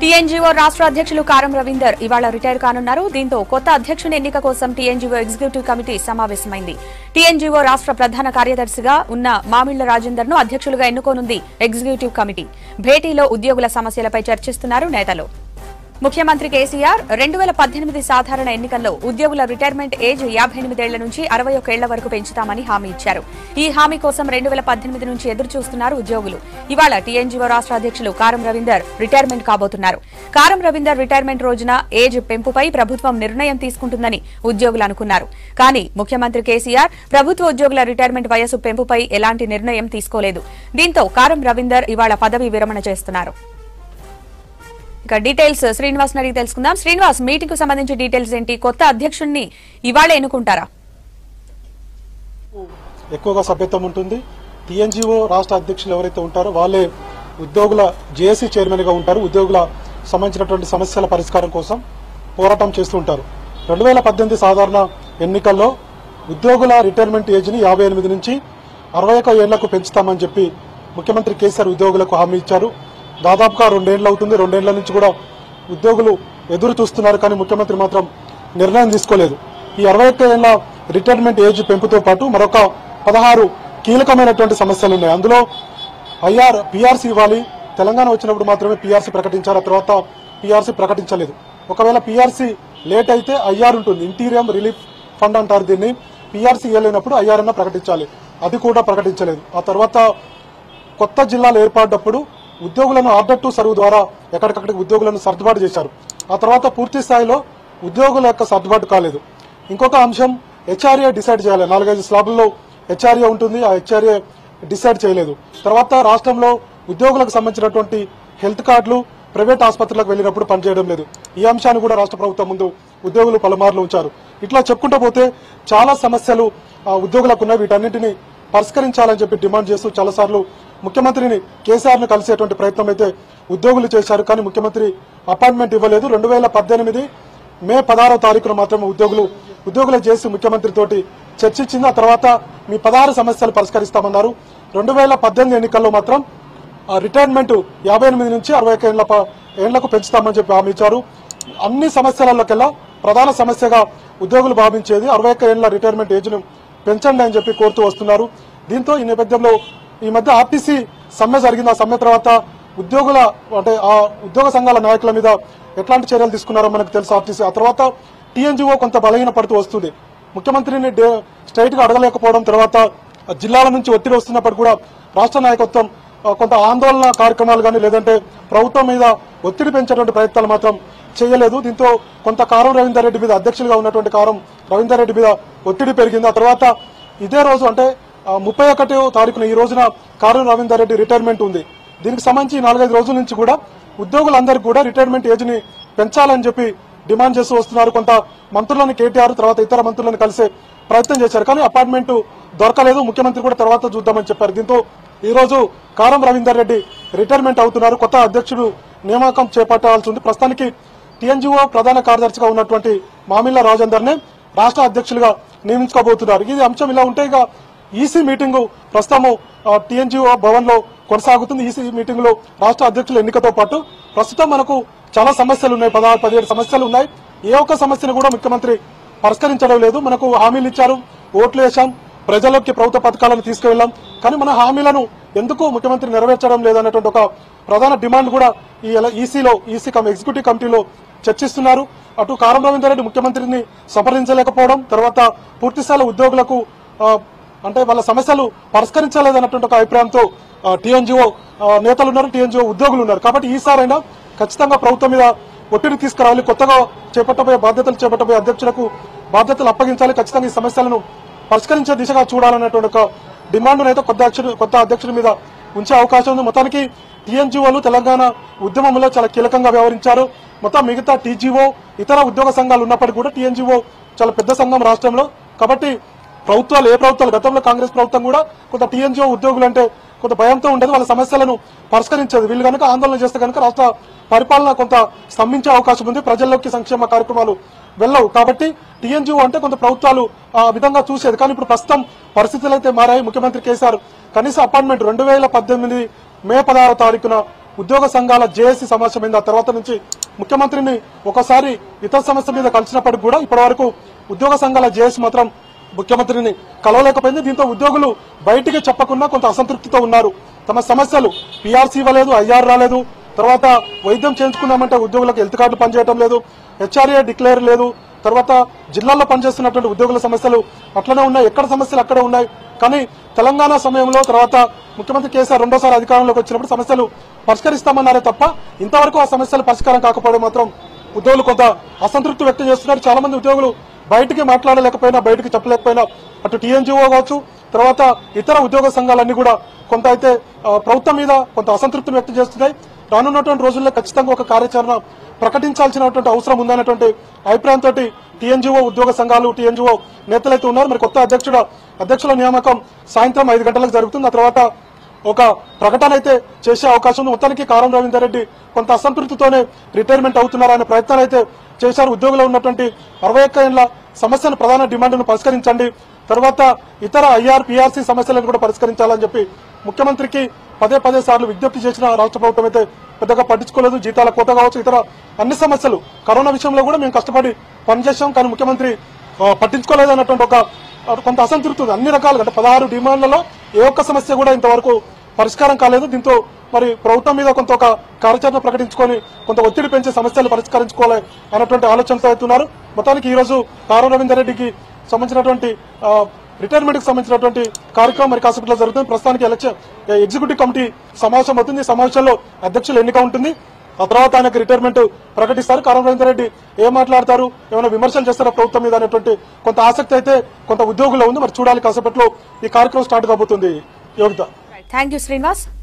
TNGO రాష్ట్ర అధ్యక్షులు కారం రవీందర్ ఇవాళ రిటైర్ కానున్నారు దీంతో కొత్త అధ్యక్షుని ఎన్నిక కోసం టీఎన్జీఓ ఎగ్జిక్యూటివ్ కమిటీ సమావేశమైంది టీఎన్జీఓ రాష్ట్ర ప్రధాన కార్యదర్శిగా ఉన్న మామిళ్ల రాజేందర్ ను అధ్యక్షులుగా ఎన్నుకోనుంది ఎగ్జిక్యూటివ్ కమిటీ భేటీలో ఉద్యోగుల సమస్యలపై చర్చిస్తున్నారు నేతలు ముఖ్యమంత్రి కేసీఆర్ రెండు వేల పద్దెనిమిది సాధారణ ఎన్నికల్లో ఉద్యోగుల రిటైర్మెంట్ ఏజ్ యాభై ఎనిమిదేళ్ల నుంచి అరవై ఒకేళ్ల వరకు పెంచుతామని హామీ ఇచ్చారు ఈ హామీ కోసం రెండు వేల పద్దెనిమిది నుంచి ఎదురు చూస్తున్నారు ఉద్యోగులు ఇవాళ టీఎన్జీఓ రాష్ట్ర అధ్యక్షులు కారం రవీందర్ రిటైర్మెంట్ కాబోతున్నారు కారం రవీందర్ రిటైర్మెంట్ రోజున ఏజ్ పెంపుపై ప్రభుత్వం నిర్ణయం తీసుకుంటుందని ఉద్యోగులు అనుకున్నారు కానీ ముఖ్యమంత్రి కేసీఆర్ ప్రభుత్వ ఉద్యోగుల రిటైర్మెంట్ వయసు పెంపుపై ఎలాంటి నిర్ణయం తీసుకోలేదు దీంతో కారం రవీందర్ ఇవాళ పదవీ విరమణ చేస్తున్నారు ఇక డీటెయిల్స్ శ్రీనివాస్ అడిగి తెలుసుకుందాం శ్రీనివాస్ మీటింగ్ కు సంబంధించి డీటెయిల్స్ ఏంటి కొత్త అధ్యక్షుడిని ఇవాళ ఎన్నుకుంటారా ఎక్కువగా సభ్యత్వం ఉంటుంది టీఎన్జిఓ రాష్ట్ర అధ్యక్షులు ఎవరైతే ఉంటారో వాళ్ళే ఉద్యోగుల జేఏసీ చైర్మన్ గా ఉంటారు ఉద్యోగుల సంబంధించినటువంటి సమస్యల పరిష్కారం కోసం పోరాటం చేస్తూ ఉంటారు రెండు వేల పద్దెనిమిది సాధారణ ఎన్నికల్లో ఉద్యోగుల రిటైర్మెంట్ ఏజ్ని యాభై ఎనిమిది నుంచి అరవై ఒక ఏళ్లకు పెంచుతామని చెప్పి ముఖ్యమంత్రి కేసీఆర్ ఉద్యోగులకు హామీ ఇచ్చారు దాదాపుగా రెండేళ్లు అవుతుంది రెండేళ్ల నుంచి కూడా ఉద్యోగులు ఎదురు చూస్తున్నారు కానీ ముఖ్యమంత్రి మాత్రం నిర్ణయం తీసుకోలేదు ఈ అరవై ఒక్క ఏళ్ల రిటైర్మెంట్ ఏజ్ పెంపుతో పాటు మరొక పదహారు కీలకమైనటువంటి సమస్యలు ఉన్నాయి అందులో ఐఆర్ పీఆర్సీ ఇవ్వాలి తెలంగాణ వచ్చినప్పుడు మాత్రమే పీఆర్సీ ప్రకటించారు ఆ తర్వాత పీఆర్సీ ప్రకటించలేదు ఒకవేళ పీఆర్సీ లేట్ అయితే ఐఆర్ ఉంటుంది ఇంటీరియం రిలీఫ్ ఫండ్ అంటారు దీన్ని పీఆర్సీ ఇవ్వలేనప్పుడు ఐఆర్ అన్న ప్రకటించాలి అది కూడా ప్రకటించలేదు ఆ తర్వాత కొత్త జిల్లాలు ఏర్పడ్డప్పుడు ఉద్యోగులను ఆర్డర్ టు సర్వ్ ద్వారా ఎక్కడికక్కడికి ఉద్యోగులను సర్దుబాటు చేశారు ఆ తర్వాత పూర్తి స్థాయిలో ఉద్యోగుల యొక్క సర్దుబాటు కాలేదు ఇంకొక అంశం హెచ్ఆర్ఏ డిసైడ్ చేయాలి నాలుగైదు స్లాబ్లలో హెచ్ఆర్ఏ ఉంటుంది ఆ హెచ్ఆర్ఏ డిసైడ్ చేయలేదు తర్వాత రాష్ట్రంలో ఉద్యోగులకు సంబంధించినటువంటి హెల్త్ కార్డులు ప్రైవేట్ ఆసుపత్రులకు వెళ్ళినప్పుడు పనిచేయడం లేదు ఈ అంశాన్ని కూడా రాష్ట్ర ప్రభుత్వం ముందు ఉద్యోగులు పలుమార్లు ఉంచారు ఇట్లా చెప్పుకుంటూ పోతే చాలా సమస్యలు ఆ, ఉద్యోగులకు ఉన్నాయి వీటన్నింటినీ పరిష్కరించాలని చెప్పి డిమాండ్ చేస్తూ చాలాసార్లు ముఖ్యమంత్రిని కేసీఆర్ ను కలిసేటువంటి ప్రయత్నం అయితే ఉద్యోగులు చేశారు కానీ ముఖ్యమంత్రి అపాయింట్మెంట్ ఇవ్వలేదు రెండు వేల పద్దెనిమిది మే పదహారో తారీఖున మాత్రమే ఉద్యోగులు ఉద్యోగులు చేసి ముఖ్యమంత్రి తోటి చర్చించింది ఆ తర్వాత మీ పదహారు సమస్యలు పరిష్కరిస్తామన్నారు రెండు వేల పద్దెనిమిది ఎన్నికల్లో మాత్రం ఆ రిటైర్మెంట్ యాభై ఎనిమిది నుంచి అరవై ఒక ఏళ్ల ప- ఏళ్లకు పెంచుతామని చెప్పి హామీ ఇచ్చారు అన్ని సమస్యలలోకెల్లా ప్రధాన సమస్యగా ఉద్యోగులు భావించేది అరవై ఒక్క ఏళ్ల రిటైర్మెంట్ ఏజ్ను పెంచండి అని చెప్పి కోరుతూ వస్తున్నారు దీంతో ఈ నేపథ్యంలో ఈ మధ్య ఆర్టీసీ సమ్మె జరిగింది ఆ సమ్మె తర్వాత ఉద్యోగుల అంటే ఆ ఉద్యోగ సంఘాల నాయకుల మీద ఎట్లాంటి చర్యలు తీసుకున్నారో మనకు తెలుసు ఆర్టీసీ ఆ తర్వాత టీఎన్జిఓ కొంత బలహీన పడుతూ వస్తుంది ముఖ్యమంత్రిని డే- స్ట్రైట్ గా అడగలేకపోవడం తర్వాత జిల్లాల నుంచి ఒత్తిడి వస్తున్నప్పుడు కూడా రాష్ట్ర నాయకత్వం ఆ, కొంత ఆందోళన కార్యక్రమాలు కానీ లేదంటే ప్రభుత్వం మీద ఒత్తిడి పెంచేటువంటి ప్రయత్నాలు మాత్రం చేయలేదు దీంతో కొంత కారం రవీందర్ రెడ్డి మీద అధ్యక్షులుగా ఉన్నటువంటి కారం రవీందర్ రెడ్డి మీద ఒత్తిడి పెరిగింది ఆ తర్వాత ఇదే రోజు అంటే ముప్పై ఒకటో తారీఖున ఈ రోజున కారం రవీందర్ రెడ్డి రిటైర్మెంట్ ఉంది దీనికి సంబంధించి ఈ నాలుగైదు రోజుల నుంచి కూడా ఉద్యోగులందరికీ కూడా రిటైర్మెంట్ ఏజ్ ని పెంచాలని చెప్పి డిమాండ్ చేస్తూ వస్తున్నారు కొంత మంత్రులను కేటీఆర్ తర్వాత ఇతర మంత్రులను కలిసే ప్రయత్నం చేశారు కానీ అపార్ట్మెంట్ దొరకలేదు ముఖ్యమంత్రి కూడా తర్వాత చూద్దామని చెప్పారు దీంతో ఈ రోజు కారం రవీందర్ రెడ్డి రిటైర్మెంట్ అవుతున్నారు కొత్త అధ్యక్షుడు నియామకం చేపట్టాల్సి ఉంది ప్రస్తుతానికి టీఎన్జిఓ ప్రధాన కార్యదర్శిగా ఉన్నటువంటి మామిళ్ళ రాజేందర్నే రాష్ట్ర అధ్యక్షులుగా నియమించుకోబోతున్నారు ఇది అంశం ఇలా ఉంటే ఇక ఈసీ మీటింగు ప్రస్తుతము టీఎన్జిఓ భవన్ లో కొనసాగుతుంది ఈసీ మీటింగ్ లో రాష్ట్ర అధ్యక్షుల ఎన్నికతో పాటు ప్రస్తుతం మనకు చాలా సమస్యలు ఉన్నాయి పదహారు పదిహేడు సమస్యలు ఉన్నాయి ఏ ఒక్క సమస్యను కూడా ముఖ్యమంత్రి పరిష్కరించడం లేదు మనకు హామీలు ఇచ్చారు ఓట్లు వేశాం ప్రజల్లోకి ప్రభుత్వ పథకాలను తీసుకువెళ్ళాం కానీ మన హామీలను ఎందుకు ముఖ్యమంత్రి నెరవేర్చడం లేదన్నటువంటి ఒక ప్రధాన డిమాండ్ కూడా ఈ ఈసీలో ఈసీ కమ్ ఎగ్జిక్యూటివ్ కమిటీలో చర్చిస్తున్నారు అటు కారం రవీందర్ రెడ్డి ముఖ్యమంత్రిని సంప్రదించలేకపోవడం తర్వాత పూర్తిస్థాయిలో ఉద్యోగులకు ఆ, అంటే వాళ్ళ సమస్యలు పరిష్కరించలేదన్నటువంటి ఒక అభిప్రాయంతో టీఎన్జిఓ నేతలు ఉన్నారు టీఎన్జిఓ ఉద్యోగులు ఉన్నారు కాబట్టి ఈసారైనా ఖచ్చితంగా ప్రభుత్వం మీద ఒత్తిడి తీసుకురావాలి కొత్తగా చేపట్టబోయే బాధ్యతలు చేపట్టబోయే అధ్యక్షులకు బాధ్యతలు అప్పగించాలి ఖచ్చితంగా ఈ సమస్యలను పరిష్కరించే దిశగా చూడాలనేటువంటి ఒక డిమాండ్ అయితే కొత్త అధ్యక్షుడు కొత్త అధ్యక్షుడి మీద ఉంచే అవకాశం ఉంది మొత్తానికి టీఎన్జిఓలు తెలంగాణ ఉద్యమంలో చాలా కీలకంగా వ్యవహరించారు మొత్తం మిగతా టీజీఓ ఇతర ఉద్యోగ సంఘాలు ఉన్నప్పటికీ కూడా టీఎన్జిఓ చాలా పెద్ద సంఘం రాష్ట్రంలో కాబట్టి ప్రభుత్వాలు ఏ ప్రభుత్వాలు గతంలో కాంగ్రెస్ ప్రభుత్వం కూడా కొంత టీఎన్జిఓ ఉద్యోగులు అంటే కొంత భయంతో ఉండేది వాళ్ళ సమస్యలను పరిష్కరించేది వీళ్ళు కనుక ఆందోళన చేస్తే కనుక రాష్ట్ర పరిపాలన కొంత స్తంభించే అవకాశం ఉంది ప్రజల్లోకి సంక్షేమ కార్యక్రమాలు వెళ్ళవు కాబట్టి టీఎన్జిఓ అంటే కొంత ప్రభుత్వాలు ఆ విధంగా చూసేది కానీ ఇప్పుడు ప్రస్తుతం పరిస్థితులు అయితే మారాయి ముఖ్యమంత్రి కేసీఆర్ కనీస అపాయింట్మెంట్ రెండు వేల పద్దెనిమిది మే పదహారో తారీఖున ఉద్యోగ సంఘాల జేఏసీ సమావేశమైంది ఆ తర్వాత నుంచి ముఖ్యమంత్రిని ఒకసారి ఇతర సమస్య మీద కలిసినప్పటికి కూడా ఇప్పటివరకు ఉద్యోగ సంఘాల జేఏసీ మాత్రం ముఖ్యమంత్రిని కలవలేకపోయింది దీంతో ఉద్యోగులు బయటికి చెప్పకుండా కొంత అసంతృప్తితో ఉన్నారు తమ సమస్యలు పీఆర్సీ ఇవ్వలేదు ఐఆర్ రాలేదు తర్వాత వైద్యం చేయించుకున్నామంటే ఉద్యోగులకు హెల్త్ కార్డు పనిచేయడం లేదు హెచ్ఆర్ఏ డిక్లేర్ లేదు తర్వాత జిల్లాల్లో పనిచేస్తున్నటువంటి ఉద్యోగుల సమస్యలు అట్లనే ఉన్నాయి ఎక్కడ సమస్యలు అక్కడే ఉన్నాయి కానీ తెలంగాణ సమయంలో తర్వాత ముఖ్యమంత్రి కేసీఆర్ రెండోసారి అధికారంలోకి వచ్చినప్పుడు సమస్యలు పరిష్కరిస్తామన్నారే తప్ప ఇంతవరకు ఆ సమస్యలు పరిష్కారం కాకపోవడం మాత్రం ఉద్యోగులు కొంత అసంతృప్తి వ్యక్తం చేస్తున్నారు చాలా మంది ఉద్యోగులు బయటికి మాట్లాడలేకపోయినా బయటికి చెప్పలేకపోయినా అటు టీఎన్జిఓ కావచ్చు తర్వాత ఇతర ఉద్యోగ సంఘాలన్నీ కూడా కొంత అయితే ఆ, ప్రభుత్వం మీద కొంత అసంతృప్తిని వ్యక్తం చేస్తున్నాయి రానున్నటువంటి రోజుల్లో ఖచ్చితంగా ఒక కార్యాచరణ ప్రకటించాల్సినటువంటి అవసరం ఉందన్నటువంటి అభిప్రాయంతో టీఎన్జిఓ ఉద్యోగ సంఘాలు టీఎన్జిఓ నేతలైతే ఉన్నారు మరి కొత్త అధ్యక్షుడు అధ్యక్షుల నియామకం సాయంత్రం ఐదు గంటలకు జరుగుతుంది ఆ తర్వాత ఒక ప్రకటన అయితే చేసే అవకాశం ఉంది మొత్తానికి కారం రవీందర్ రెడ్డి కొంత అసంతృప్తితోనే రిటైర్మెంట్ అవుతున్నారనే ప్రయత్నాలు అయితే చేశారు ఉద్యోగులు ఉన్నటువంటి అరవై ఒక్క ఏళ్ల సమస్యను ప్రధాన డిమాండ్ను పరిష్కరించండి తర్వాత ఇతర ఐఆర్ పిఆర్సీ సమస్యలను కూడా పరిష్కరించాలని చెప్పి ముఖ్యమంత్రికి పదే పదే సార్లు విజ్ఞప్తి చేసిన రాష్ట్ర ప్రభుత్వం అయితే పెద్దగా పట్టించుకోలేదు జీతాల కోత కావచ్చు ఇతర అన్ని సమస్యలు కరోనా విషయంలో కూడా మేము కష్టపడి పనిచేశాం కానీ ముఖ్యమంత్రి ఆ, పట్టించుకోలేదు అన్నటువంటి ఒక కొంత అసంతృప్తి ఉంది అన్ని రకాలుగా అంటే పదహారు డిమాండ్లలో ఏ ఒక్క సమస్య కూడా ఇంతవరకు పరిష్కారం కాలేదు దీంతో మరి ప్రభుత్వం మీద కొంత ఒక కార్యాచరణ ప్రకటించుకొని కొంత ఒత్తిడి పెంచే సమస్యలు పరిష్కరించుకోవాలి అన్నటువంటి ఆలోచనతో అవుతున్నారు మొత్తానికి ఈ రోజు కారం రవీందర్ రెడ్డికి సంబంధించినటువంటి రిటైర్మెంట్ కి సంబంధించినటువంటి కార్యక్రమం మరి కాసేపట్లో జరుగుతుంది ప్రస్తుతానికి ఎలక్షన్ ఎగ్జిక్యూటివ్ కమిటీ సమావేశం అవుతుంది ఈ సమావేశంలో అధ్యక్షులు ఎన్నిక ఉంటుంది ఆ తర్వాత ఆయనకు రిటైర్మెంట్ ప్రకటిస్తారు కారం రవీందర్ రెడ్డి ఏం మాట్లాడతారు ఏమైనా విమర్శలు చేస్తారా ప్రభుత్వం మీద అనేటువంటి కొంత ఆసక్తి అయితే కొంత ఉద్యోగుల్లో ఉంది మరి చూడాలి కాసేపట్లో ఈ కార్యక్రమం స్టార్ట్ కాబోతుంది యోగిత థ్యాంక్ యూ శ్రీనివాస్